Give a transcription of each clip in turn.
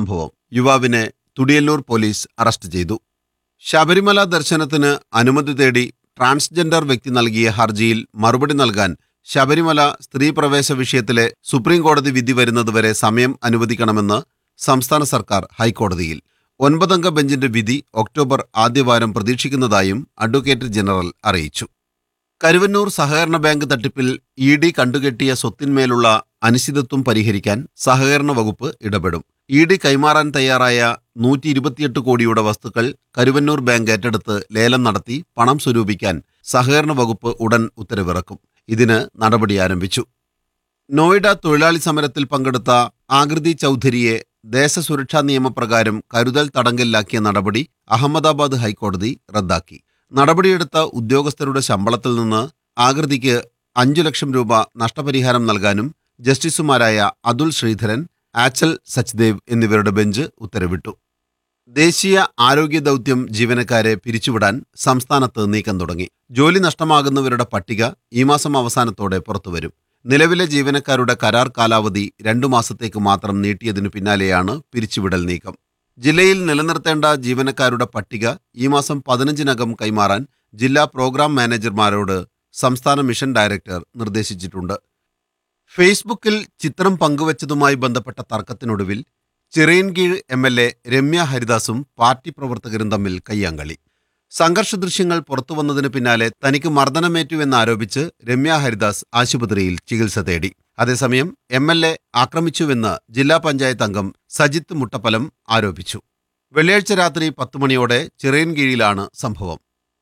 സംഭവം യുവാവിനെ തുടിയല്ലൂർ police arrest ചെയ്തു ശബരിമല ദർശനത്തിന് അനുമതി തേടി ട്രാൻസ്ജെൻഡർ വ്യക്തി നൽകിയ ഹർജിയിൽ മറുപടി നൽകാൻ ശബരിമല സ്ത്രീ പ്രവേശ വിഷയത്തിലെ സുപ്രീം കോടതി വിധി വരുന്നതുവരെ സമയം അനുവദിക്കണമെന്ന് സംസ്ഥാന സർക്കാർ ഹൈക്കോടതിയിൽ ഒൻപതംഗ ബെഞ്ചിന്റെ വിധി ഒക്ടോബർ ആദ്യവാരം പ്രതീക്ഷിക്കുന്നതായും അഡ്വക്കേറ്റ് ജനറൽ അറിയിച്ചു കരുവന്നൂർ സഹകരണ ബാങ്ക് തട്ടിപ്പിൽ ഇ ഡി കണ്ടുകെട്ടിയ സ്വത്തിന്മേലുള്ള അനിശ്ചിതത്വം പരിഹരിക്കാൻ സഹകരണ വകുപ്പ് ഇടപെടും ഇ ഡി കൈമാറാൻ തയ്യാറായ നൂറ്റി ഇരുപത്തിയെട്ട് കോടിയുടെ വസ്തുക്കൾ കരുവന്നൂർ ബാങ്ക് ഏറ്റെടുത്ത് ലേലം നടത്തി പണം സ്വരൂപിക്കാൻ സഹകരണ വകുപ്പ് ഉടൻ ഉത്തരവിറക്കും ഇതിന് നടപടി ആരംഭിച്ചു നോയിഡ തൊഴിലാളി സമരത്തിൽ പങ്കെടുത്ത ആകൃതി ചൗധരിയെ ദേശസുരക്ഷാ നിയമപ്രകാരം കരുതൽ തടങ്കലിലാക്കിയ നടപടി അഹമ്മദാബാദ് ഹൈക്കോടതി റദ്ദാക്കി നടപടിയെടുത്ത ഉദ്യോഗസ്ഥരുടെ ശമ്പളത്തിൽ നിന്ന് ആകൃതിക്ക് അഞ്ചു ലക്ഷം രൂപ നഷ്ടപരിഹാരം നൽകാനും ജസ്റ്റിസുമാരായ അതുൽ ശ്രീധരൻ ആച്ചൽ സച്ദേവ് എന്നിവരുടെ ബെഞ്ച് ഉത്തരവിട്ടു ദേശീയ ആരോഗ്യ ദൗത്യം ജീവനക്കാരെ പിരിച്ചുവിടാൻ സംസ്ഥാനത്ത് നീക്കം തുടങ്ങി ജോലി നഷ്ടമാകുന്നവരുടെ പട്ടിക ഈ മാസം അവസാനത്തോടെ പുറത്തുവരും നിലവിലെ ജീവനക്കാരുടെ കരാർ കാലാവധി രണ്ടു മാസത്തേക്ക് മാത്രം നീട്ടിയതിനു പിന്നാലെയാണ് പിരിച്ചുവിടൽ നീക്കം ജില്ലയിൽ നിലനിർത്തേണ്ട ജീവനക്കാരുടെ പട്ടിക ഈ മാസം പതിനഞ്ചിനകം കൈമാറാൻ ജില്ലാ പ്രോഗ്രാം മാനേജർമാരോട് സംസ്ഥാന മിഷൻ ഡയറക്ടർ നിർദ്ദേശിച്ചിട്ടുണ്ട് ഫേസ്ബുക്കിൽ ചിത്രം പങ്കുവച്ചതുമായി ബന്ധപ്പെട്ട തർക്കത്തിനൊടുവിൽ Chirayinkeezh M L A Ramya ഹരിദാസും പാർട്ടി പ്രവർത്തകരും തമ്മിൽ കയ്യാങ്കളി സംഘർഷ ദൃശ്യങ്ങൾ പുറത്തുവന്നതിന് പിന്നാലെ തനിക്ക് മർദ്ദനമേറ്റുവെന്നാരോപിച്ച് രമ്യ ഹരിദാസ് ആശുപത്രിയിൽ ചികിത്സ തേടി അതേസമയം എം എൽ എ ആക്രമിച്ചുവെന്ന് ജില്ലാ പഞ്ചായത്ത് അംഗം സജിത്ത് മുട്ടപ്പലം ആരോപിച്ചു വെള്ളിയാഴ്ച രാത്രി പത്ത് മണിയോടെ ചിറയൻകീഴിലാണ് സംഭവം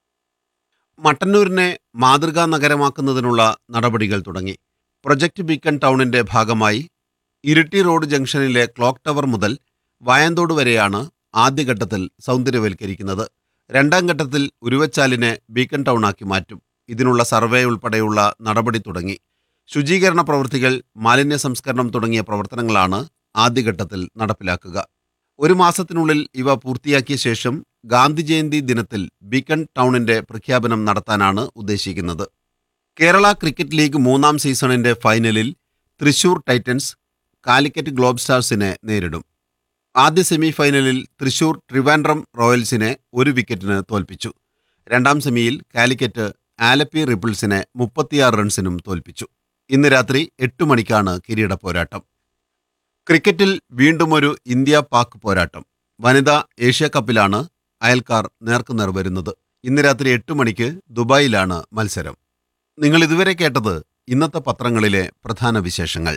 മട്ടന്നൂരിനെ മാതൃകാ നഗരമാക്കുന്നതിനുള്ള നടപടികൾ തുടങ്ങി പ്രൊജക്ട് ബീക്കൺ ടൗണിന്റെ ഭാഗമായി ഇരിട്ടി റോഡ് ജംഗ്ഷനിലെ ക്ലോക്ക് ടവർ മുതൽ വായന്തോട് വരെയാണ് ആദ്യഘട്ടത്തിൽ സൗന്ദര്യവൽക്കരിക്കുന്നത് രണ്ടാം ഘട്ടത്തിൽ ഉരുവച്ചാലിനെ ബീക്കൺ ടൗണാക്കി മാറ്റും ഇതിനുള്ള സർവേ ഉൾപ്പെടെയുള്ള നടപടി തുടങ്ങി ശുചീകരണ പ്രവൃത്തികൾ മാലിന്യ സംസ്കരണം തുടങ്ങിയ പ്രവർത്തനങ്ങളാണ് ആദ്യഘട്ടത്തിൽ നടപ്പിലാക്കുക ഒരു മാസത്തിനുള്ളിൽ ഇവ പൂർത്തിയാക്കിയ ശേഷം ഗാന്ധി ജയന്തി ദിനത്തിൽ ബീക്കൺ ടൗണിന്റെ പ്രഖ്യാപനം നടത്താനാണ് ഉദ്ദേശിക്കുന്നത് കേരള ക്രിക്കറ്റ് ലീഗ് മൂന്നാം സീസണിന്റെ ഫൈനലിൽ തൃശൂർ ടൈറ്റൻസ് കാലിക്കറ്റ് ഗ്ലോബ് സ്റ്റാർസിനെ നേരിടും ആദ്യ സെമി ഫൈനലിൽ തൃശൂർ ട്രിവാൻഡ്രം റോയൽസിനെ ഒരു വിക്കറ്റിന് തോൽപ്പിച്ചു രണ്ടാം സെമിയിൽ കാലിക്കറ്റ് ആലപ്പി റിപ്പിൾസിനെ മുപ്പത്തിയാറ് റൺസിനും തോൽപ്പിച്ചു ഇന്ന് രാത്രി എട്ട് മണിക്കാണ് കിരീട പോരാട്ടം ക്രിക്കറ്റിൽ വീണ്ടും ഒരു ഇന്ത്യ പാക് പോരാട്ടം വനിതാ ഏഷ്യ കപ്പിലാണ് അയൽക്കാർ നേർക്കുനേർ വരുന്നത് ഇന്ന് രാത്രി എട്ട് മണിക്ക് ദുബായിലാണ് മത്സരം നിങ്ങൾ ഇതുവരെ കേട്ടത് ഇന്നത്തെ പത്രങ്ങളിലെ പ്രധാന വിശേഷങ്ങൾ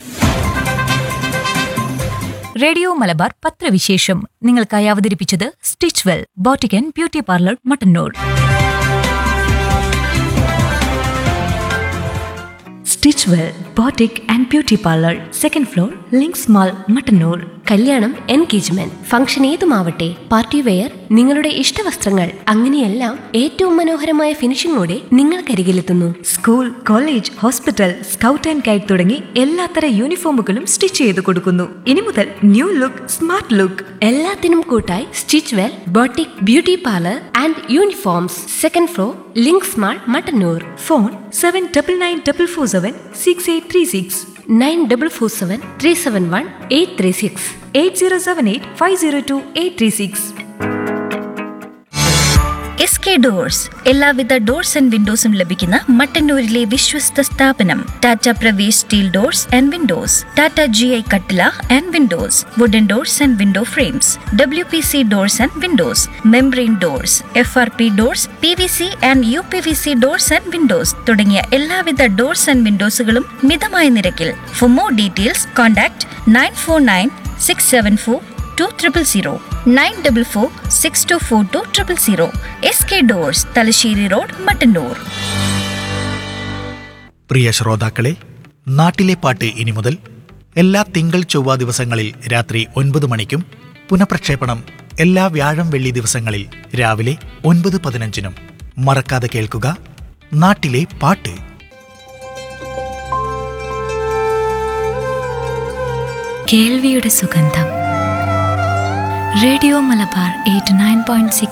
റേഡിയോ മലബാർ പത്രവിശേഷം നിങ്ങൾക്കായി അവതരിപ്പിച്ചത് stitch well boutique and beauty parlour Mattannur stitch well boutique and beauty parlour second floor links mall Mattannur കല്യാണം എൻഗേജ്മെന്റ് ഫംഗ്ഷൻ ഏതുമാവട്ടെ പാർട്ടി വെയർ നിങ്ങളുടെ ഇഷ്ടവസ്ത്രങ്ങൾ അങ്ങനെയെല്ലാം ഏറ്റവും മനോഹരമായ ഫിനിഷിംഗോടെ നിങ്ങൾക്കരികിലെത്തുന്നു school college hospital scout and guide തുടങ്ങി എല്ലാത്തര യൂണിഫോമുകളും സ്റ്റിച്ച് ചെയ്ത് കൊടുക്കുന്നു ഇനി മുതൽ ന്യൂ ലുക്ക് സ്മാർട്ട് ലുക്ക് എല്ലാത്തിനും കൂട്ടായി stitch well boutique beauty parlour and uniforms second floor links mall Mattannur phone seven double nine double four seven six eight three six nine double four seven three seven one eight three six eight zero seven eight five zero two eight three six S K doors എല്ലാവിധ doors and വിൻഡോസും ലഭിക്കുന്ന മട്ടന്നൂരിലെ വിശ്വസ്ത സ്ഥാപനം Tata Pravesh steel doors and windows Tata G I കട്ടില and Windows wooden doors and window frames W P C doors and windows membrane doors F R P doors P V C and U P V C doors and windows തുടങ്ങിയ എല്ലാവിധ doors and വിൻഡോസുകളും മിതമായ നിരക്കിൽ for more details contact nine four nine six seven four two triple zero nine double four six two four two triple zero S K doors Thalassery road Mattannur പ്രിയ ശ്രോതാക്കളെ നാട്ടിലെ പാട്ട് ഇനി മുതൽ എല്ലാ തിങ്കൾ ചൊവ്വ ദിവസങ്ങളിൽ രാത്രി ഒൻപത് മണിക്കും പുനഃപ്രക്ഷേപണം എല്ലാ വ്യാഴം വെള്ളി ദിവസങ്ങളിൽ രാവിലെ ഒൻപത് പതിനഞ്ചിനും മറക്കാതെ കേൾക്കുക നാട്ടിലെ പാട്ട് കേൾവിയുടെ സുഗന്ധം radio Malabar eight nine point six